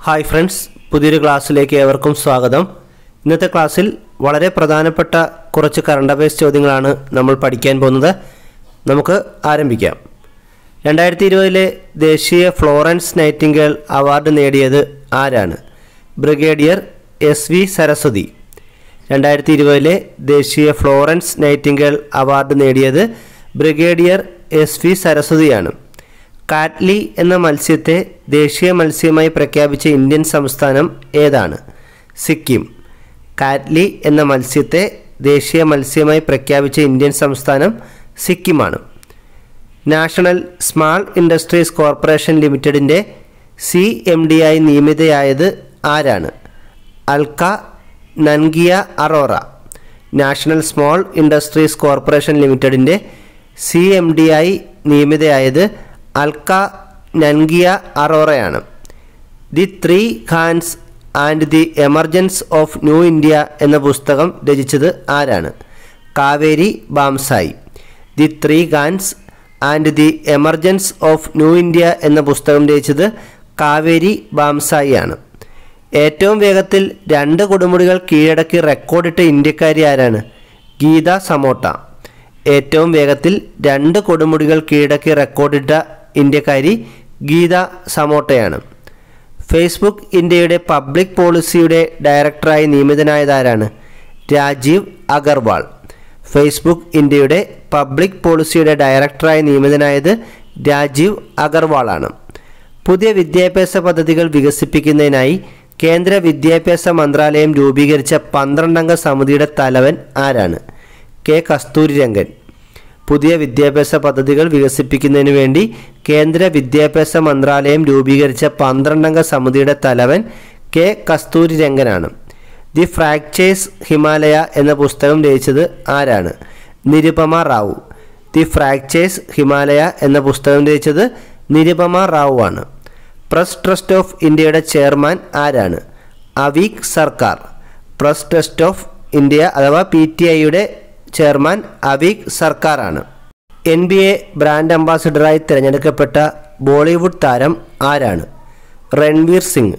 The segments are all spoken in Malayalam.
ഹായ് ഫ്രണ്ട്സ് പുതിയൊരു ക്ലാസ്സിലേക്ക് ഏവർക്കും സ്വാഗതം ഇന്നത്തെ ക്ലാസ്സിൽ വളരെ പ്രധാനപ്പെട്ട കുറച്ച് കറണ്ട് അഫയേഴ്സ് ചോദ്യങ്ങളാണ് നമ്മൾ പഠിക്കാൻ പോകുന്നത് നമുക്ക് ആരംഭിക്കാം രണ്ടായിരത്തി ഇരുപതിലെ ദേശീയ ഫ്ലോറൻസ് നൈറ്റിംഗേൽ അവാർഡ് നേടിയത് ആരാണ് ബ്രിഗേഡിയർ എസ് വി സരസ്വതി രണ്ടായിരത്തി ഇരുപതിലെ ദേശീയ ഫ്ലോറൻസ് നൈറ്റിംഗേൽ അവാർഡ് നേടിയത് ബ്രിഗേഡിയർ എസ് വി സരസ്വതിയാണ് കാറ്റ്ലി എന്ന മത്സ്യത്തെ ദേശീയ മത്സ്യമായി പ്രഖ്യാപിച്ച ഇന്ത്യൻ സംസ്ഥാനം ഏതാണ് സിക്കിം കാറ്റ്ലി എന്ന മത്സ്യത്തെ ദേശീയ മത്സ്യമായി പ്രഖ്യാപിച്ച ഇന്ത്യൻ സംസ്ഥാനം സിക്കിമാണ് നാഷണൽ സ്മാൾ ഇൻഡസ്ട്രീസ് കോർപ്പറേഷൻ ലിമിറ്റഡിൻ്റെ സി എം ഡി ആയി നിയമിതയായത് ആരാണ് Alka Nangia Arora national small industries corporation ലിമിറ്റഡിൻ്റെ സി എം ഡി ആയി നിയമിതയായത് അൽക്ക നൻകിയ അറോറയാണ് the three Khans and the emergence of new India എന്ന പുസ്തകം രചിച്ചത് ആരാണ് Kaveri Bamzai the three Khans and the emergence of new India എന്ന പുസ്തകം രചിച്ചത് കാവേരി ബാംസായി ആണ് ഏറ്റവും വേഗത്തിൽ രണ്ട് കൊടുമുടികൾ കീഴടക്കി റെക്കോർഡിട്ട ഇന്ത്യക്കാരി ആരാണ് ഗീത സമോട്ട ഏറ്റവും വേഗത്തിൽ രണ്ട് കൊടുമുടികൾ കീഴടക്കി റെക്കോർഡിട്ട ഇന്ത്യക്കാരി ഗീത സമോട്ടയാണ് ഫേസ്ബുക്ക് ഇന്ത്യയുടെ പബ്ലിക് പോളിസിയുടെ ഡയറക്ടറായി നിയമിതനായതാരാണ് രാജീവ് അഗർവാൾ ഫേസ്ബുക്ക് ഇന്ത്യയുടെ പബ്ലിക് പോളിസിയുടെ ഡയറക്ടറായി നിയമിതനായത് രാജീവ് അഗർവാളാണ് പുതിയ വിദ്യാഭ്യാസ പദ്ധതികൾ വികസിപ്പിക്കുന്നതിനായി കേന്ദ്ര വിദ്യാഭ്യാസ മന്ത്രാലയം രൂപീകരിച്ച പന്ത്രണ്ടംഗ സമിതിയുടെ തലവൻ ആരാണ് കെ കസ്തൂരിരംഗൻ പുതിയ വിദ്യാഭ്യാസ പദ്ധതികൾ വികസിപ്പിക്കുന്നതിന് വേണ്ടി കേന്ദ്ര വിദ്യാഭ്യാസ മന്ത്രാലയം രൂപീകരിച്ച പന്ത്രണ്ടംഗ സമിതിയുടെ തലവൻ കെ കസ്തൂരിരംഗനാണ് ദി ഫ്രാക്ചേഴ്സ് ഹിമാലയ എന്ന പുസ്തകം രചിച്ചത് ആരാണ് നിരുപമ റാവു ദി ഫ്രാക്ചേഴ്സ് ഹിമാലയ എന്ന പുസ്തകം രചിച്ചത് നിരുപമ റാവു ആണ് പ്രസ് ട്രസ്റ്റ് ഓഫ് ഇന്ത്യയുടെ ചെയർമാൻ ആരാണ് Aveek Sarkar press trust of India അഥവാ പി ടി ഐയുടെ ചെയർമാൻ അവീക് സർക്കാരാണ് എൻ ബി എ ബ്രാൻഡ് അംബാസിഡറായി തിരഞ്ഞെടുക്കപ്പെട്ട ബോളിവുഡ് താരം ആരാണ് Ranveer Singh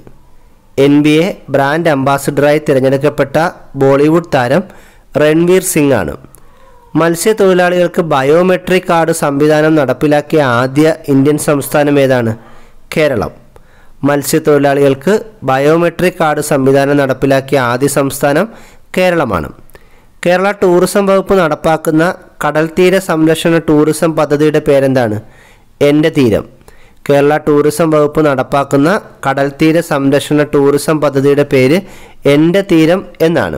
N B A brand അംബാസിഡറായി തിരഞ്ഞെടുക്കപ്പെട്ട ബോളിവുഡ് താരം രൺവീർ സിംഗ് ആണ് മത്സ്യത്തൊഴിലാളികൾക്ക് ബയോമെട്രിക് കാർഡ് സംവിധാനം നടപ്പിലാക്കിയ ആദ്യ ഇന്ത്യൻ സംസ്ഥാനം ഏതാണ് കേരളം മത്സ്യത്തൊഴിലാളികൾക്ക് ബയോമെട്രിക് കാർഡ് സംവിധാനം നടപ്പിലാക്കിയ ആദ്യ സംസ്ഥാനം കേരളമാണ് കേരള ടൂറിസം വകുപ്പ് നടപ്പാക്കുന്ന കടൽത്തീര സംരക്ഷണ ടൂറിസം പദ്ധതിയുടെ പേരെന്താണ് എൻ്റെ തീരം കേരള ടൂറിസം വകുപ്പ് നടപ്പാക്കുന്ന കടൽത്തീര സംരക്ഷണ ടൂറിസം പദ്ധതിയുടെ പേര് എൻ്റെ തീരം എന്നാണ്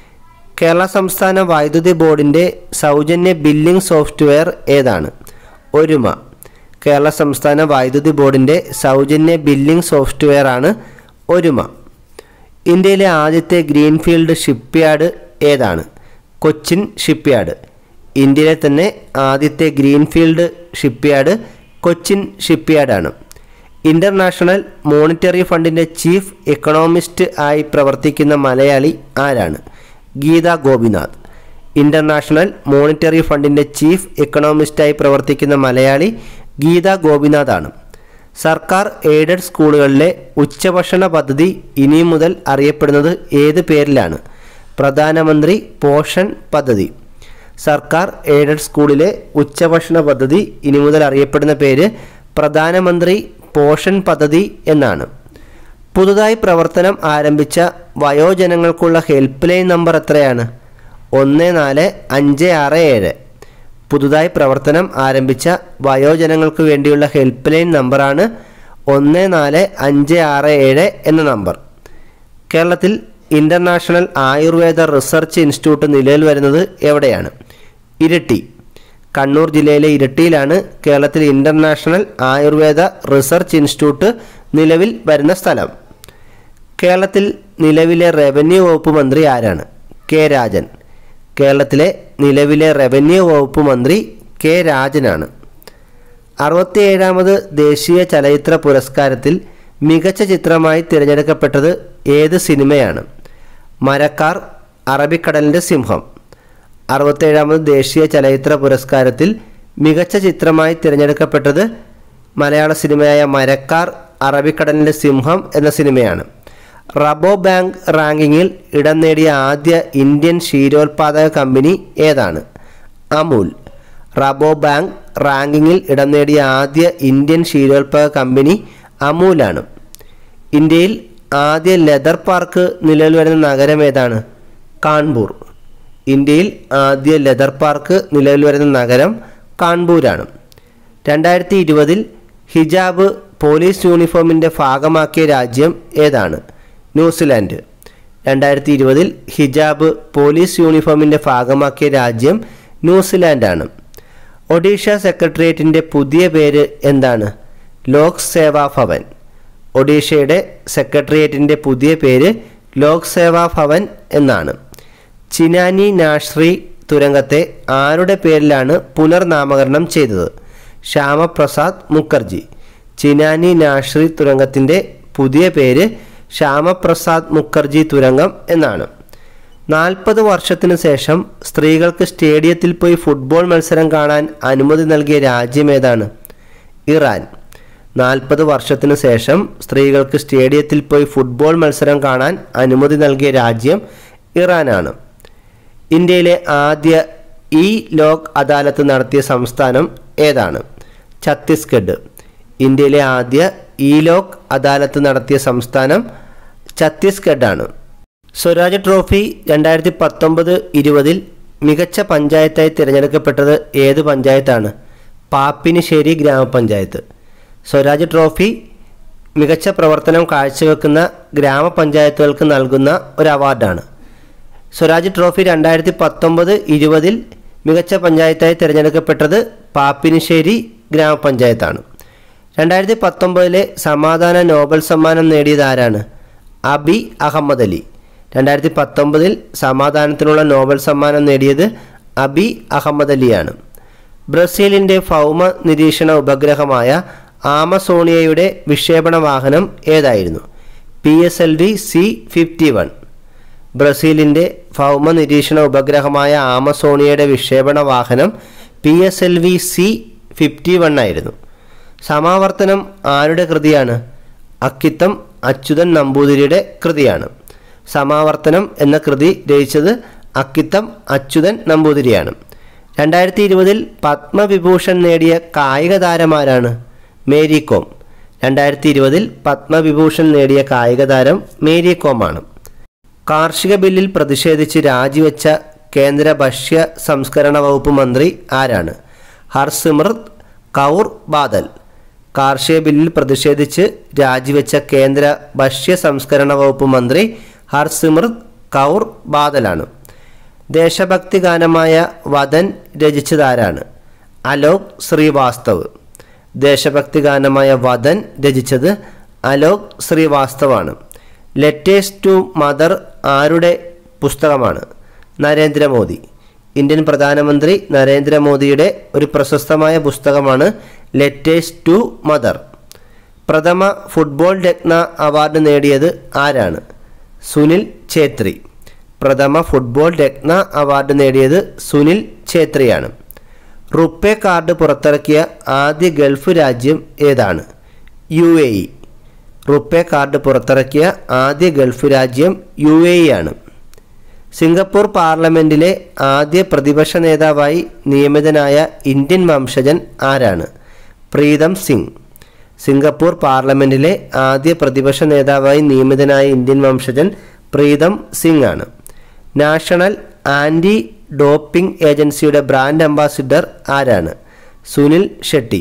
കേരള സംസ്ഥാന വൈദ്യുതി ബോർഡിൻ്റെ സൗജന്യ ബില്ലിംഗ് സോഫ്റ്റ്വെയർ ഏതാണ് ഒരുമ കേരള സംസ്ഥാന വൈദ്യുതി ബോർഡിൻ്റെ സൗജന്യ ബില്ലിംഗ് സോഫ്റ്റ്വെയർ ആണ് ഒരുമ ഇന്ത്യയിലെ ആദ്യത്തെ ഗ്രീൻഫീൽഡ് ഷിപ്പ്യാർഡ് ഏതാണ് കൊച്ചിൻ ഷിപ്പ്യാർഡ് ഇന്ത്യയിലെ തന്നെ ആദ്യത്തെ ഗ്രീൻഫീൽഡ് ഷിപ്പ്യാർഡ് കൊച്ചിൻ ഷിപ്പ്യാർഡാണ് ഇൻ്റർനാഷണൽ മോണിറ്ററി ഫണ്ടിൻ്റെ ചീഫ് എക്കണോമിസ്റ്റ് ആയി പ്രവർത്തിക്കുന്ന മലയാളി ആരാണ് ഗീത ഗോപിനാഥ് ഇൻ്റർനാഷണൽ മോണിറ്ററി ഫണ്ടിൻ്റെ ചീഫ് എക്കണോമിസ്റ്റായി പ്രവർത്തിക്കുന്ന മലയാളി ഗീത ഗോപിനാഥാണ് സർക്കാർ എയ്ഡഡ് സ്കൂളുകളിലെ ഉച്ചഭക്ഷണ പദ്ധതി ഇനി മുതൽ അറിയപ്പെടുന്നത് ഏത് പേരിലാണ് പ്രധാനമന്ത്രി പോഷൺ പദ്ധതി സർക്കാർ എയ്ഡഡ് സ്കൂളിലെ ഉച്ചഭക്ഷണ പദ്ധതി ഇനി മുതൽ അറിയപ്പെടുന്ന പേര് പ്രധാനമന്ത്രി പോഷൺ പദ്ധതി എന്നാണ് പുതുതായി പ്രവർത്തനം ആരംഭിച്ച വയോജനങ്ങൾക്കുള്ള ഹെൽപ്പ് ലൈൻ നമ്പർ എത്രയാണ് ഒന്ന് നാല് അഞ്ച് ആറ് ഏഴ് പുതുതായി പ്രവർത്തനം ആരംഭിച്ച വയോജനങ്ങൾക്ക് വേണ്ടിയുള്ള ഹെൽപ്പ് ലൈൻ നമ്പറാണ് ഒന്ന് നാല് അഞ്ച് ആറ് ഏഴ് എന്ന നമ്പർ കേരളത്തിൽ ഇൻ്റർനാഷണൽ ആയുർവേദ റിസർച്ച് ഇൻസ്റ്റിറ്റ്യൂട്ട് നിലവിൽ വരുന്നത് എവിടെയാണ് ഇരട്ടി കണ്ണൂർ ജില്ലയിലെ ഇരട്ടിയിലാണ് കേരളത്തിൽ ഇൻ്റർനാഷണൽ ആയുർവേദ റിസർച്ച് ഇൻസ്റ്റിറ്റ്യൂട്ട് നിലവിൽ വരുന്ന സ്ഥലം കേരളത്തിൽ നിലവിലെ റവന്യൂ വകുപ്പ് മന്ത്രി ആരാണ് കെ രാജൻ കേരളത്തിലെ നിലവിലെ റവന്യൂ വകുപ്പ് മന്ത്രി കെ രാജനാണ് അറുപത്തിയേഴാമത് ദേശീയ ചലച്ചിത്ര പുരസ്കാരത്തിൽ മികച്ച ചിത്രമായി തിരഞ്ഞെടുക്കപ്പെട്ടത് ഏത് സിനിമയാണ് മരക്കാർ അറബിക്കടലിൻ്റെ സിംഹം അറുപത്തേഴാമത് ദേശീയ ചലച്ചിത്ര പുരസ്കാരത്തിൽ മികച്ച ചിത്രമായി തിരഞ്ഞെടുക്കപ്പെട്ടത് മലയാള സിനിമയായ മരക്കാർ അറബിക്കടലിൻ്റെ സിംഹം എന്ന സിനിമയാണ് റബോ ബാങ്ക് റാങ്കിങ്ങിൽ ഇടം നേടിയ ആദ്യ ഇന്ത്യൻ ക്ഷീരോത്പാദക കമ്പനി ഏതാണ് അമൂൽ റബോ ബാങ്ക് റാങ്കിങ്ങിൽ ഇടം നേടിയ ആദ്യ ഇന്ത്യൻ ക്ഷീരോത്പാദക കമ്പനി അമൂലാണ് ഇന്ത്യയിൽ ആദ്യ ലെതർ പാർക്ക് നിലവിൽ വരുന്ന നഗരം ഏതാണ് കാൺപൂർ ഇന്ത്യയിൽ ആദ്യ ലെതർ പാർക്ക് നിലവിൽ വരുന്ന നഗരം കാൺപൂരാണ് രണ്ടായിരത്തി ഇരുപതിൽ ഹിജാബ് പോലീസ് യൂണിഫോമിൻ്റെ ഭാഗമാക്കിയ രാജ്യം ഏതാണ് ന്യൂസിലാൻഡ് രണ്ടായിരത്തി ഇരുപതിൽ ഹിജാബ് പോലീസ് യൂണിഫോമിൻ്റെ ഭാഗമാക്കിയ രാജ്യം ന്യൂസിലാൻഡാണ് ഒഡീഷ സെക്രട്ടേറിയറ്റിൻ്റെ പുതിയ പേര് എന്താണ് ലോക് സേവാ ഭവൻ ഒഡീഷയുടെ സെക്രട്ടേറിയറ്റിൻ്റെ പുതിയ പേര് ലോക് സേവാ ഭവൻ എന്നാണ് ചിനാനി നാശ്രീ തുരങ്കത്തെ ആരുടെ പേരിലാണ് പുനർനാമകരണം ചെയ്തത് ശ്യാമപ്രസാദ് മുഖർജി ചിനാനി നാശ്രീ തുരങ്കത്തിൻ്റെ പുതിയ പേര് ശ്യാമപ്രസാദ് മുഖർജി തുരങ്കം എന്നാണ് നാൽപ്പത് വർഷത്തിനു ശേഷം സ്ത്രീകൾക്ക് സ്റ്റേഡിയത്തിൽ പോയി ഫുട്ബോൾ മത്സരം കാണാൻ അനുമതി നൽകിയ രാജ്യം ഏതാണ് ഇറാൻ നാൽപ്പത് വർഷത്തിനു ശേഷം സ്ത്രീകൾക്ക് സ്റ്റേഡിയത്തിൽ പോയി ഫുട്ബോൾ മത്സരം കാണാൻ അനുമതി നൽകിയ രാജ്യം ഇറാനാണ് ഇന്ത്യയിലെ ആദ്യ ഇ ലോക് അദാലത്ത് നടത്തിയ സംസ്ഥാനം ഏതാണ് ഛത്തീസ്ഗഡ് ഇന്ത്യയിലെ ആദ്യ ഇ ലോക് അദാലത്ത് നടത്തിയ സംസ്ഥാനം ഛത്തീസ്ഗഡാണ് സ്വരാജ് ട്രോഫി രണ്ടായിരത്തി പത്തൊമ്പത് ഇരുപതിൽ മികച്ച പഞ്ചായത്തായി തിരഞ്ഞെടുക്കപ്പെട്ടത് ഏത് പഞ്ചായത്താണ് പാപ്പിനിശ്ശേരി ഗ്രാമപഞ്ചായത്ത് സ്വരാജ് ട്രോഫി മികച്ച പ്രവർത്തനം കാഴ്ചവെക്കുന്ന ഗ്രാമപഞ്ചായത്തുകൾക്ക് നൽകുന്ന ഒരു അവാർഡാണ് സ്വരാജ് ട്രോഫി രണ്ടായിരത്തി പത്തൊമ്പത് ഇരുപതിൽ മികച്ച പഞ്ചായത്തായി തിരഞ്ഞെടുക്കപ്പെട്ടത് പാപ്പിനിശ്ശേരി ഗ്രാമപഞ്ചായത്താണ് രണ്ടായിരത്തി പത്തൊമ്പതിലെ സമാധാന നോബൽ സമ്മാനം നേടിയത് ആരാണ് അബി അഹമ്മദ് അലി രണ്ടായിരത്തി പത്തൊമ്പതിൽ സമാധാനത്തിനുള്ള നോബൽ സമ്മാനം നേടിയത് അബി അഹമ്മദ് അലിയാണ് ബ്രസീലിൻ്റെ ഭൗമ നിരീക്ഷണ ഉപഗ്രഹമായ ആമസോണിയയുടെ വിക്ഷേപണ വാഹനം ഏതായിരുന്നു P S L V C fifty one ബ്രസീലിൻ്റെ ഭൗമ നിരീക്ഷണ ഉപഗ്രഹമായ ആമസോണിയയുടെ വിക്ഷേപണ വാഹനം P S L V C fifty one ആയിരുന്നു സമാവർത്തനം ആരുടെ കൃതിയാണ് അക്കിത്തം അച്യുതൻ നമ്പൂതിരിയുടെ കൃതിയാണ് സമാവർത്തനം എന്ന കൃതി രചിച്ചത് അക്കിത്തം അച്യുതൻ നമ്പൂതിരിയാണ് രണ്ടായിരത്തി ഇരുപതിൽ പത്മവിഭൂഷൺ നേടിയ കായിക താരമാരാണ് മേരി കോം രണ്ടായിരത്തി ഇരുപതിൽ പത്മവിഭൂഷൺ നേടിയ കായിക താരം മേരി കോമാണ് കാർഷിക ബില്ലിൽ പ്രതിഷേധിച്ച് രാജിവെച്ച കേന്ദ്ര ഭക്ഷ്യ സംസ്കരണ വകുപ്പ് മന്ത്രി ആരാണ് ഹർസിമ്രത് കൗർ ബാദൽ കാർഷിക ബില്ലിൽ പ്രതിഷേധിച്ച് രാജിവെച്ച കേന്ദ്ര ഭക്ഷ്യ സംസ്കരണ വകുപ്പ് മന്ത്രി ഹർസിമ്രത് കൗർ ബാദലാണ് ദേശഭക്തി ഗാനമായ വദൻ രചിച്ചതാരാണ് അലോക് ശ്രീവാസ്തവ് ദേശഭക്തി ഗാനമായ വദൻ രചിച്ചത് അലോക് ശ്രീവാസ്തവാണ് ലെറ്റേഴ്സ് ടു മദർ ആരുടെ പുസ്തകമാണ് നരേന്ദ്രമോദി ഇന്ത്യൻ പ്രധാനമന്ത്രി നരേന്ദ്രമോദിയുടെ ഒരു പ്രശസ്തമായ പുസ്തകമാണ് ലെറ്റേഴ്സ് ടു മദർ പ്രഥമ ഫുട്ബോൾ രത്ന അവാർഡ് നേടിയത് ആരാണ് സുനിൽ ഛേത്രി പ്രഥമ ഫുട്ബോൾ രത്ന അവാർഡ് നേടിയത് സുനിൽ ഛേത്രിയാണ് റുപ്പേ കാർഡ് പുറത്തിറക്കിയ ആദ്യ ഗൾഫ് രാജ്യം ഏതാണ് U A E RuPay card പുറത്തിറക്കിയ ആദ്യ ഗൾഫ് രാജ്യം യു എ ഇ ആണ് സിംഗപ്പൂർ പാർലമെൻറ്റിലെ ആദ്യ പ്രതിപക്ഷ നേതാവായി നിയമിതനായ ഇന്ത്യൻ വംശജൻ ആരാണ് പ്രീതം സിംഗ് സിംഗപ്പൂർ പാർലമെൻറ്റിലെ ആദ്യ പ്രതിപക്ഷ നേതാവായി നിയമിതനായ ഇന്ത്യൻ വംശജൻ പ്രീതം സിംഗ് ആണ് നാഷണൽ ആൻറ്റി ഡോപ്പിംഗ് ഏജൻസിയുടെ ബ്രാൻഡ് അംബാസിഡർ ആരാണ് Sunil Shetty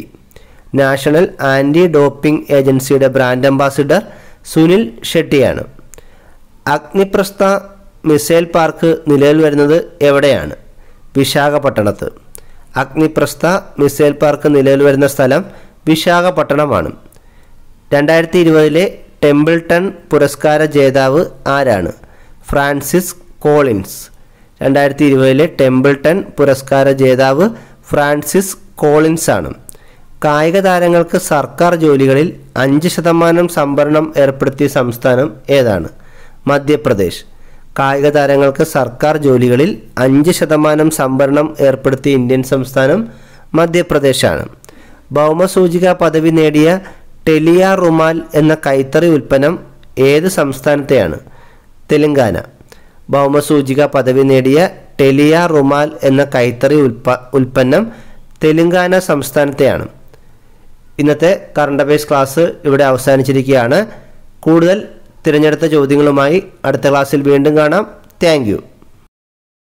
national anti doping ഏജൻസിയുടെ ബ്രാൻഡ് അംബാസിഡർ സുനിൽ ഷെട്ടിയാണ് അഗ്നിപ്രസ്ഥ മിസൈൽ പാർക്ക് നിലവിൽ വരുന്നത് എവിടെയാണ് വിശാഖപട്ടണത്ത് അഗ്നിപ്രസ്ഥ മിസൈൽ പാർക്ക് നിലവിൽ വരുന്ന സ്ഥലം വിശാഖപട്ടണമാണ് രണ്ടായിരത്തി ഇരുപതിലെ ടെമ്പിൾട്ടൺ പുരസ്കാര ജേതാവ് ആരാണ് ഫ്രാൻസിസ് കോളിൻസ് രണ്ടായിരത്തി ഇരുപതിലെ ടെമ്പിൾട്ടൺ പുരസ്കാര ജേതാവ് ഫ്രാൻസിസ് കോളിൻസ് ആണ് കായിക താരങ്ങൾക്ക് സർക്കാർ ജോലികളിൽ അഞ്ച് ശതമാനം സംവരണം ഏർപ്പെടുത്തിയ സംസ്ഥാനം ഏതാണ് മധ്യപ്രദേശ് കായിക താരങ്ങൾക്ക് സർക്കാർ ജോലികളിൽ അഞ്ച് ശതമാനം സംവരണം ഏർപ്പെടുത്തിയ ഇന്ത്യൻ സംസ്ഥാനം മധ്യപ്രദേശാണ് ഭൗമസൂചിക പദവി നേടിയ ടെലിയ റുമാൽ എന്ന കൈത്തറി ഉൽപ്പന്നം ഏത് സംസ്ഥാനത്തെയാണ് തെലങ്കാന ഭൗമസൂചിക പദവി നേടിയ ടെലിയ റുമാൽ എന്ന കൈത്തറി ഉൽപ്പ ഉൽപ്പന്നം തെലങ്കാന സംസ്ഥാനത്തെയാണ് ഇന്നത്തെ കറണ്ട് അഫയേഴ്സ് ക്ലാസ് ഇവിടെ അവസാനിച്ചിരിക്കുകയാണ് കൂടുതൽ തിരഞ്ഞെടുത്ത ചോദ്യങ്ങളുമായി അടുത്ത ക്ലാസ്സിൽ വീണ്ടും കാണാം താങ്ക്